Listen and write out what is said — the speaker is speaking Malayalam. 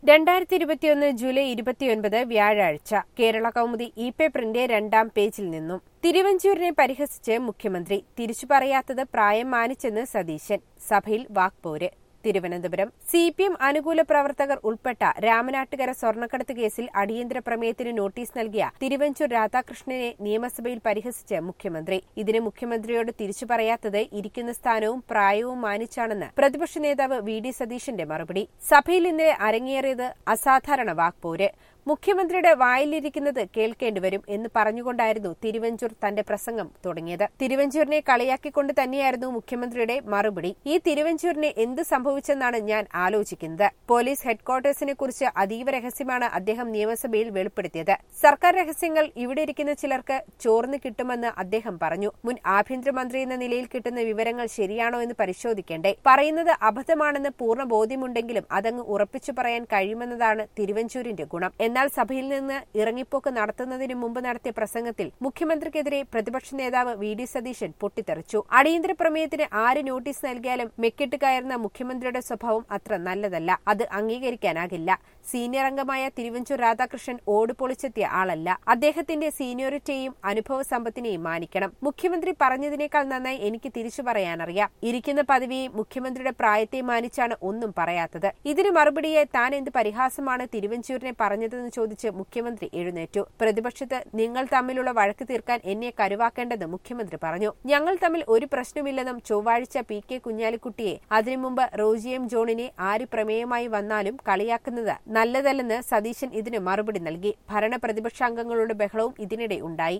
രണ്ടായിരത്തി ഇരുപത്തിയൊന്ന് ജൂലൈ ഇരുപത്തിയൊൻപത് വ്യാഴാഴ്ച കേരള കൗമുദി ഇ പേപ്പറിന്റെ രണ്ടാം പേജിൽ നിന്നും തിരുവഞ്ചൂരിനെ പരിഹസിച്ച് മുഖ്യമന്ത്രി തിരിച്ചു പറയാത്തത് പ്രായം മാനിച്ചെന്ന് സതീശൻ സഭയിൽ വാക്പോര് തിരുവനന്തപുരം സി പി എം അനുകൂല പ്രവർത്തകർ ഉൾപ്പെട്ട രാമനാട്ടുകര സ്വർണ്ണക്കടത്ത് കേസിൽ അടിയന്തര പ്രമേയത്തിന് നോട്ടീസ് നൽകിയ തിരുവഞ്ചൂർ രാധാകൃഷ്ണനെ നിയമസഭയിൽ പരിഹസിച്ച് മുഖ്യമന്ത്രി ഇതിന് മുഖ്യമന്ത്രിയോട് തിരിച്ചു പറയാത്തത് ഇരിക്കുന്ന സ്ഥാനവും പ്രായവും മാനിച്ചാണെന്ന് പ്രതിപക്ഷ നേതാവ് വി ഡി സതീശന്റെ മറുപടി സഭയിൽ ഇന്നലെ അരങ്ങേറിയത് അസാധാരണ വാക്പോര് മുഖ്യമന്ത്രിയുടെ വായിലിരിക്കുന്നത് കേൾക്കേണ്ടിവരും എന്ന് പറഞ്ഞുകൊണ്ടായിരുന്നു തിരുവഞ്ചൂർ തന്റെ പ്രസംഗം തുടങ്ങിയത് തിരുവഞ്ചൂരിനെ കളിയാക്കിക്കൊണ്ട് തന്നെയായിരുന്നു മുഖ്യമന്ത്രിയുടെ മറുപടി ഈ തിരുവഞ്ചൂരിനെ എന്ത് സംഭവിച്ചെന്നാണ് ഞാൻ ആലോചിക്കുന്നത് പോലീസ് ഹെഡ്ക്വാർട്ടേഴ്സിനെ കുറിച്ച് അതീവ രഹസ്യമാണ് അദ്ദേഹം നിയമസഭയിൽ വെളിപ്പെടുത്തിയത് സർക്കാർ രഹസ്യങ്ങൾ ഇവിടെ ഇരിക്കുന്ന ചിലർക്ക് ചോർന്ന് കിട്ടുമെന്ന് അദ്ദേഹം പറഞ്ഞു മുൻ ആഭ്യന്തരമന്ത്രി എന്ന നിലയിൽ കിട്ടുന്ന വിവരങ്ങൾ ശരിയാണോ എന്ന് പരിശോധിക്കേണ്ടേ പറയുന്നത് അബദ്ധമാണെന്ന് പൂർണ്ണ ബോധ്യമുണ്ടെങ്കിലും അതങ്ങ് ഉറപ്പിച്ചു പറയാൻ കഴിയുമെന്നതാണ് തിരുവഞ്ചൂരിന്റെ ഗുണം എന്നാൽ സഭയിൽ നിന്ന് ഇറങ്ങിപ്പോക്ക് നടത്തുന്നതിന് മുമ്പ് നടത്തിയ പ്രസംഗത്തിൽ മുഖ്യമന്ത്രിക്കെതിരെ പ്രതിപക്ഷ നേതാവ് വി ഡി സതീശൻ പൊട്ടിത്തെറിച്ചു അടിയന്തര പ്രമേയത്തിന് ആര് നോട്ടീസ് നൽകിയാലും മെക്കിട്ട് കയറുന്ന മുഖ്യമന്ത്രിയുടെ സ്വഭാവം അത്ര നല്ലതല്ല അത് അംഗീകരിക്കാനാകില്ല സീനിയർ അംഗമായ തിരുവഞ്ചൂർ രാധാകൃഷ്ണൻ ഓട് പൊളിച്ചെത്തിയ ആളല്ല അദ്ദേഹത്തിന്റെ സീനിയോറിറ്റിയെയും അനുഭവ സമ്പത്തിനെയും മാനിക്കണം മുഖ്യമന്ത്രി പറഞ്ഞതിനേക്കാൾ നന്നായി എനിക്ക് തിരിച്ചു പറയാനറിയാം ഇരിക്കുന്ന പദവിയെയും മുഖ്യമന്ത്രിയുടെ പ്രായത്തെ മാനിച്ചാണ് ഒന്നും പറയാത്തത് ഇതിന് മറുപടിയായി താൻ എന്ത് പരിഹാസമാണ് തിരുവഞ്ചൂരിനെ പറഞ്ഞതെന്ന് ചോദിച്ച് മുഖ്യമന്ത്രി എഴുന്നേറ്റു പ്രതിപക്ഷത്ത് നിങ്ങൾ തമ്മിലുള്ള വഴക്ക് തീർക്കാൻ എന്നെ കരുവാക്കേണ്ടെന്ന് മുഖ്യമന്ത്രി പറഞ്ഞു ഞങ്ങൾ തമ്മിൽ ഒരു പ്രശ്നമില്ലെന്നും ചൊവ്വാഴ്ച പി കെ കുഞ്ഞാലിക്കുട്ടിയെ അതിനു മുമ്പ് റോജിയം ജോണിനെ ആര് പ്രമേയമായി വന്നാലും കളിയാക്കുന്നത് നല്ലതല്ലെന്ന് സതീശൻ ഇതിന് മറുപടി നൽകി ഭരണ പ്രതിപക്ഷാംഗങ്ങളുടെ ബഹളവും ഇതിനിടെ ഉണ്ടായി